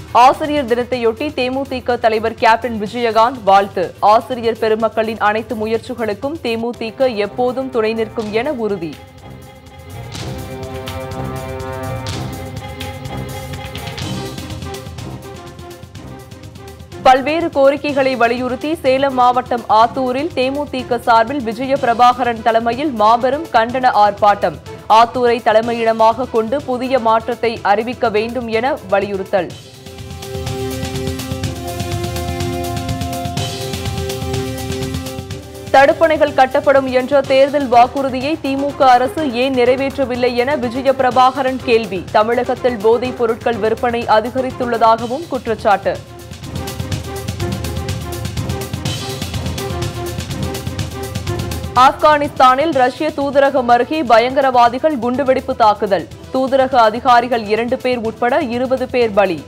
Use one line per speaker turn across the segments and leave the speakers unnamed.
ஆசிரியர் தினத்தையொட்டி தேமுதிக தலைவர் கேப்டன் விஜயகாந்த் வாழ்த்து ஆசிரியர் பெருமக்களின் அனைத்து முயற்சிகளுக்கும் தேமுதிக எப்போதும் துணை நிற்கும் என உறுதி பல்வேறு கோரிக்கைகளை வலியுறுத்தி சேலம் மாவட்டம் ஆத்தூரில் தேமுதிக சார்பில் விஜய பிரபாகரன் தலைமையில் மாபெரும் கண்டன ஆர்ப்பாட்டம் ஆத்தூரை தலைமையிடமாக கொண்டு புதிய மாற்றத்தை அறிவிக்க வேண்டும் என வலியுறுத்தல் தடுப்பணைகள் கட்டப்படும் என்ற தேர்தல் வாக்குறுதியை திமுக அரசு ஏன் நிறைவேற்றவில்லை என விஜய பிரபாகரன் கேள்வி தமிழகத்தில் போதைப் பொருட்கள் விற்பனை அதிகரித்துள்ளதாகவும் குற்றச்சாட்டு ஆப்கானிஸ்தானில் ரஷ்ய தூதரகம் அருகே பயங்கரவாதிகள் குண்டுவெடிப்பு தாக்குதல் தூதரக அதிகாரிகள் இரண்டு பேர் உட்பட இருபது பேர் பலி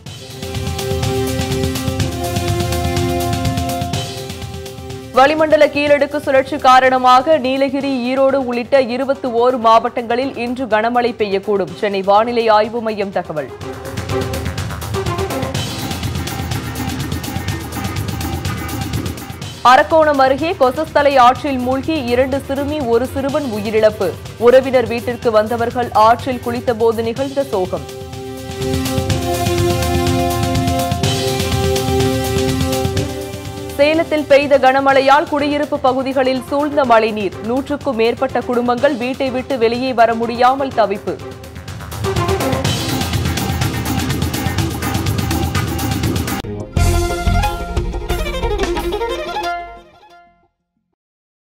வளிமண்டல கீழடுக்கு சுழற்சி காரணமாக நீலகிரி ஈரோடு உள்ளிட்ட இருபத்தி ஓரு மாவட்டங்களில் இன்று கனமழை பெய்யக்கூடும் சென்னை வானிலை ஆய்வு மையம் தகவல் அரக்கோணம் அருகே கொசஸ்தலை ஆற்றில் மூழ்கி இரண்டு சிறுமி ஒரு சிறுவன் உயிரிழப்பு உறவினர் வீட்டிற்கு வந்தவர்கள் ஆற்றில் குளித்தபோது நிகழ்ந்த சோகம் சேலத்தில் பெய்த கனமழையால் குடியிருப்பு பகுதிகளில் சூழ்ந்த மழைநீர் நூற்றுக்கும் மேற்பட்ட குடும்பங்கள் வீட்டை விட்டு வெளியே வர முடியாமல் தவிப்பு